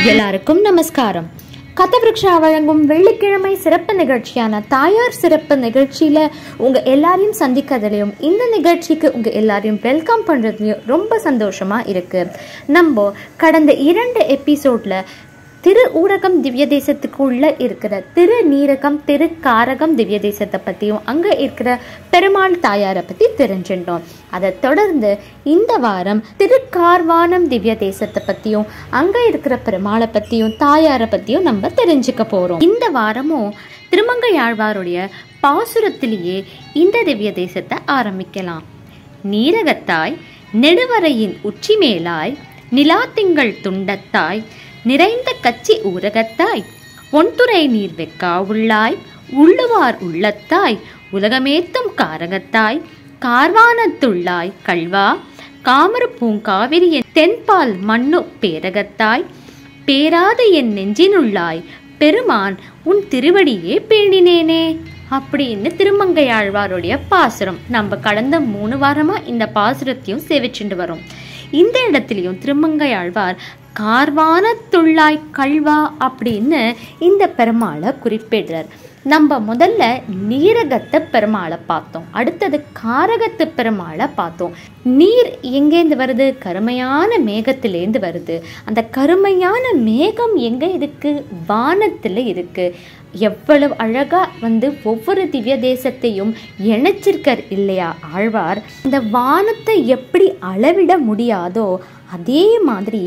எல்லாருக்கும் நமஸ்காரம் கதவிருக்ஷா வழங்கும் வெள்ளிக்கிழமை சிறப்பு நிகழ்ச்சியான தாயார் சிறப்பு நிகழ்ச்சியில உங்க எல்லாரையும் சந்திக்கிறதுலையும் இந்த நிகழ்ச்சிக்கு உங்க எல்லாரையும் வெல்கம் பண்றதுலயும் ரொம்ப சந்தோஷமா இருக்கு நம்ம கடந்த இரண்டு எபிசோட்ல திரு ஊரகம் திவ்ய தேசத்துக்குள்ள இருக்கிற திரு நீரகம் திரு காரகம் திவ்ய தேசத்தை பத்தியும் அங்க இருக்கிற பெருமாள் தாயாரை பத்தி தெரிஞ்சிட்டோம் அதை தொடர்ந்து இந்த வாரம் திருக்கார்வானம் திவ்ய தேசத்தை பத்தியும் அங்க இருக்கிற பெருமாளை பத்தியும் தாயாரை பத்தியும் நம்ம தெரிஞ்சுக்க போறோம் இந்த வாரமும் திருமங்கையாழ்வாருடைய பாசுரத்திலேயே இந்த திவ்ய தேசத்தை ஆரம்பிக்கலாம் நீரகத்தாய் நெடுவரையின் உச்சி மேலாய் நிலாத்திங்கள் துண்டத்தாய் நிறைந்த கச்சி ஊரகத்தாய் ஒன்துறை நீர் வெக்கா உள்ளாய் உள்ளுவார் உள்ளத்தாய் உலகமேத்தும் காரகத்தாய் கார்வானத்துள்ளாய் கல்வா காமரு பூங்காவிரியின் தென்பால் மண்ணு பேரகத்தாய் பேராது என் நெஞ்சினுள்ளாய் பெருமான் உன் திருவடியே பேணினேனே அப்படின்னு திருமங்கையாழ்வாருடைய பாசுரம் நம்ம கடந்த மூணு வாரமா இந்த பாசுரத்தையும் சேவிச்சுட்டு வரோம் இந்த இடத்துலையும் திருமங்கையாழ்வார் கார்வானத்துள்ளாய் கல்வா அப்படின்னு இந்த பெருமாளை குறிப்பிடுறார் நம்ம முதல்ல நீரகத்து பெருமாளை பார்த்தோம் அடுத்தது காரகத்து பெருமாளை பார்த்தோம் நீர் எங்கேருந்து வருது கருமையான மேகத்திலேருந்து வருது அந்த கருமையான மேகம் எங்கே இருக்கு வானத்தில் இருக்கு எவ்வளவு அழகா வந்து ஒவ்வொரு திவ்ய தேசத்தையும் இணைச்சிருக்கார் இல்லையா ஆழ்வார் இந்த வானத்தை எப்படி அளவிட முடியாதோ அதே மாதிரி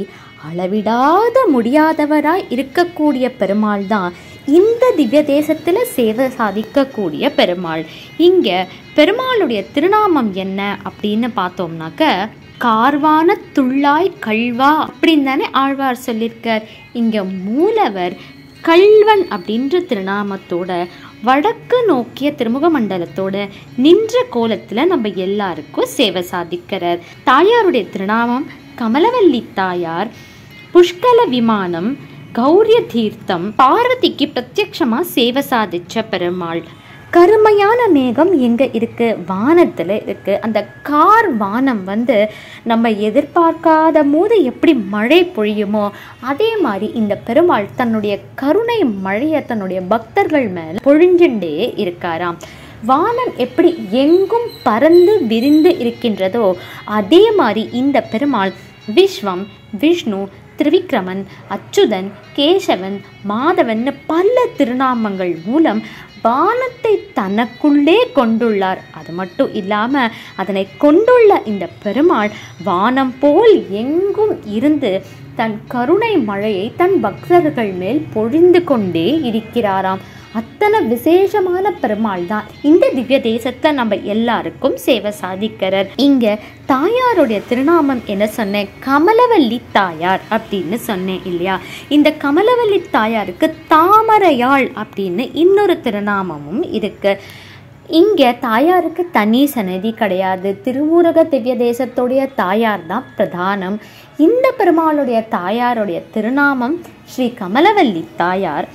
அளவிடாத முடியாதவராய் இருக்கக்கூடிய பெருமாள் தான் இந்த திவ்ய தேசத்துல சேவை சாதிக்கக்கூடிய பெருமாள் இங்க பெருமாளுடைய திருநாமம் என்ன அப்படின்னு பார்த்தோம்னாக்க கார்வான துள்ளாய் கல்வா அப்படின்னு தானே ஆழ்வார் சொல்லியிருக்கார் இங்க மூலவர் கல்வன் அப்படின்ற திருநாமத்தோட வடக்கு நோக்கிய திருமுக மண்டலத்தோட நின்ற கோலத்துல நம்ம எல்லாருக்கும் சேவை சாதிக்கிறார் தாயாருடைய திருநாமம் கமலவல்லி தாயார் புஷ்கல விமானம் கௌரிய தீர்த்தம் பார்வதிக்கு பிரத்யக்ஷமா சேவை சாதிச்ச பெருமாள் கருமையான மேகம் எங்க இருக்கு வானத்துல இருக்கு அந்த கார் வானம் வந்து நம்ம எதிர்பார்க்காத போது எப்படி மழை பொழியுமோ அதே மாதிரி இந்த பெருமாள் தன்னுடைய கருணை மழையை தன்னுடைய பக்தர்கள் மேல பொழிஞ்சுட்டே இருக்காராம் வானம் எப்படி எங்கும் பறந்து விரிந்து இருக்கின்றதோ அதே மாதிரி இந்த பெருமாள் விஸ்வம் விஷ்ணு திரிவிக்ரமன் அச்சுதன் கேசவன் மாதவன் பல திருநாமங்கள் மூலம் வானத்தை தனக்குள்ளே கொண்டுள்ளார் அது மட்டும் இல்லாம அதனை கொண்டுள்ள இந்த பெருமாள் வானம் போல் எங்கும் இருந்து தன் கருணை மழையை தன் பக்தர்கள் மேல் பொழிந்து கொண்டே இருக்கிறாராம் அத்தனை விசேஷமான பெருமாள் தான் இந்த திவ்ய தேசத்துல நம்ம எல்லாருக்கும் சேவை சாதிக்கிறார் இங்க தாயாருடைய திருநாமம் என்ன சொன்னேன் கமலவல்லி தாயார் அப்படின்னு சொன்னேன் இல்லையா இந்த கமலவல்லி தாயாருக்கு தாமரையாள் அப்படின்னு இன்னொரு திருநாமமும் இருக்கு இங்கே தாயாருக்கு தனி சன்னதி கிடையாது திருவூரக திவ்ய தேசத்துடைய தாயார் தான் பிரதானம் இந்த பெருமாளுடைய தாயாருடைய திருநாமம் ஸ்ரீ கமலவல்லி தாயார்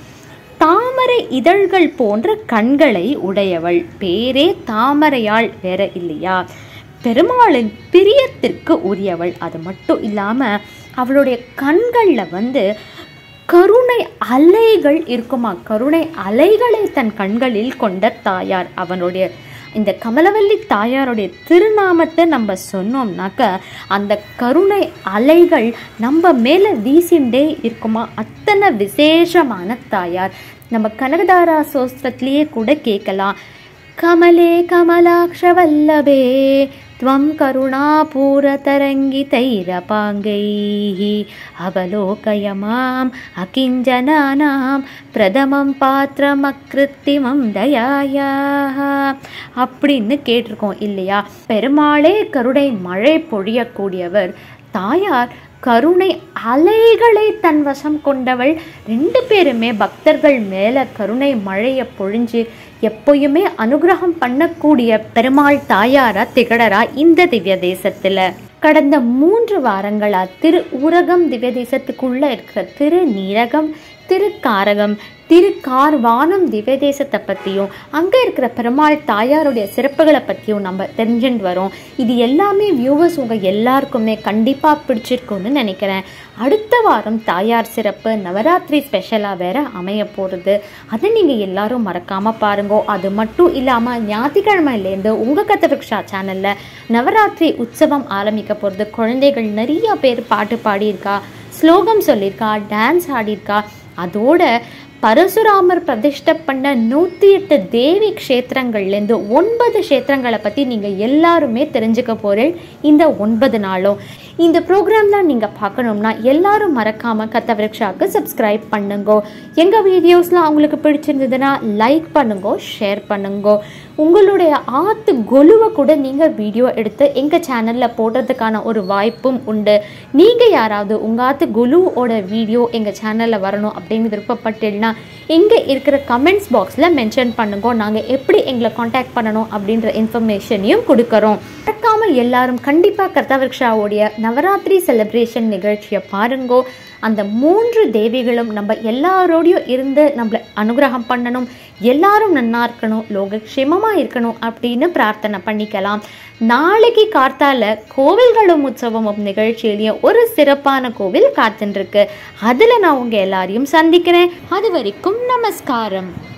தாமரை இதழ்கள் போன்ற கண்களை உடையவள் பேரே தாமரையாள் வேற இல்லையா பெருமாளின் பிரியத்திற்கு உரியவள் அது மட்டும் இல்லாம அவளுடைய கண்கள்ல வந்து கருணை அலைகள் இருக்குமா கருணை அலைகளை தன் கண்களில் கொண்ட தாயார் அவனுடைய இந்த கமலவல்லி தாயாருடைய திருநாமத்தை நம்ம சொன்னோம்னாக்க அந்த கருணை அலைகள் நம்ம மேலே வீசிண்டே இருக்குமா அத்தனை விசேஷமான தாயார் நம்ம கனகதாரா சோஸ்திரத்திலேயே கூட கேட்கலாம் கமலே கமலாக்ஷவல்லபே त्वं करुणापूरतरङ्गितैरपाङ्गैः अवलोकय माम् अकिञ्जनानां பிரதமம் பாத்திரமக்கிருத்திமம் தயாயாக அப்படின்னு கேட்டிருக்கோம் இல்லையா பெருமாளே கருணை மழை பொழியக்கூடியவர் தாயார் கருணை அலைகளை தன் வசம் கொண்டவள் ரெண்டு பேருமே பக்தர்கள் மேல கருணை மழையை பொழிஞ்சு எப்பயுமே அனுகிரகம் பண்ணக்கூடிய பெருமாள் தாயாரா திகழறா இந்த திவ்ய தேசத்துல கடந்த மூன்று வாரங்களா திரு ஊரகம் திவ்ய தேசத்துக்குள்ள இருக்கிற திரு நீரகம் திரு காரகம் திருக்கார் வானம் திவ்யதேசத்தை பற்றியும் அங்கே இருக்கிற பெருமாள் தாயாருடைய சிறப்புகளை பற்றியும் நம்ம தெரிஞ்சுட்டு வரோம் இது எல்லாமே வியூவர்ஸ் உங்கள் எல்லாருக்குமே கண்டிப்பாக பிடிச்சிருக்கும்னு நினைக்கிறேன் அடுத்த வாரம் தாயார் சிறப்பு நவராத்திரி ஸ்பெஷலாக வேற அமைய போகிறது அதை நீங்கள் எல்லாரும் மறக்காமல் பாருங்க அது மட்டும் இல்லாமல் ஞாயிற்றுக்கிழமையிலேருந்து உங்கள் கத்தவிக்ஷா சேனலில் நவராத்திரி உற்சவம் ஆரம்பிக்க போகிறது குழந்தைகள் நிறைய பேர் பாட்டு பாடியிருக்கா ஸ்லோகம் சொல்லியிருக்கா டான்ஸ் ஆடியிருக்கா அதோட பரசுராமர் பிரதிஷ்டை பண்ண நூற்றி எட்டு தேவி க்ஷேத்திரங்கள்லேருந்து ஒன்பது க்ஷேத்திரங்களை பற்றி நீங்கள் எல்லாருமே தெரிஞ்சுக்க போகிறேன் இந்த ஒன்பது நாளும் இந்த ப்ரோக்ராம்லாம் நீங்கள் பார்க்கணும்னா எல்லாரும் மறக்காமல் கத்தவிரக்ஷாவுக்கு சப்ஸ்கிரைப் பண்ணுங்க எங்கள் வீடியோஸ்லாம் உங்களுக்கு பிடிச்சிருந்ததுன்னா லைக் பண்ணுங்க ஷேர் பண்ணுங்க உங்களுடைய ஆத்து கொலுவை கூட நீங்கள் வீடியோ எடுத்து எங்கள் சேனலில் போடுறதுக்கான ஒரு வாய்ப்பும் உண்டு நீங்கள் யாராவது உங்கள் ஆத்து குலுவோட வீடியோ எங்கள் சேனலில் வரணும் அப்படின்னு விருப்பப்பட்டீங்கன்னா இங்கே இருக்கிற கமெண்ட்ஸ் பாக்ஸில் மென்ஷன் பண்ணுங்க நாங்கள் எப்படி எங்களை காண்டாக்ட் பண்ணணும் அப்படின்ற இன்ஃபர்மேஷனையும் கொடுக்குறோம் மறக்காமல் எல்லாரும் கண்டிப்பாக கர்த்தாவிருக்ஷாவுடைய நவராத்திரி செலிப்ரேஷன் நிகழ்ச்சியை பாருங்கோ அந்த மூன்று தேவிகளும் நம்ம எல்லாரோடையும் இருந்து நம்மளை அனுகிரகம் பண்ணணும் எல்லாரும் நன்னா இருக்கணும் லோகக்ஷேமமாக இருக்கணும் அப்படின்னு பிரார்த்தனை பண்ணிக்கலாம் நாளைக்கு கார்த்தால கோவில்களும் உற்சவமும் நிகழ்ச்சியிலையும் ஒரு சிறப்பான கோவில் காத்துருக்கு அதில் நான் உங்கள் எல்லாரையும் சந்திக்கிறேன் அது வரைக்கும் நமஸ்காரம்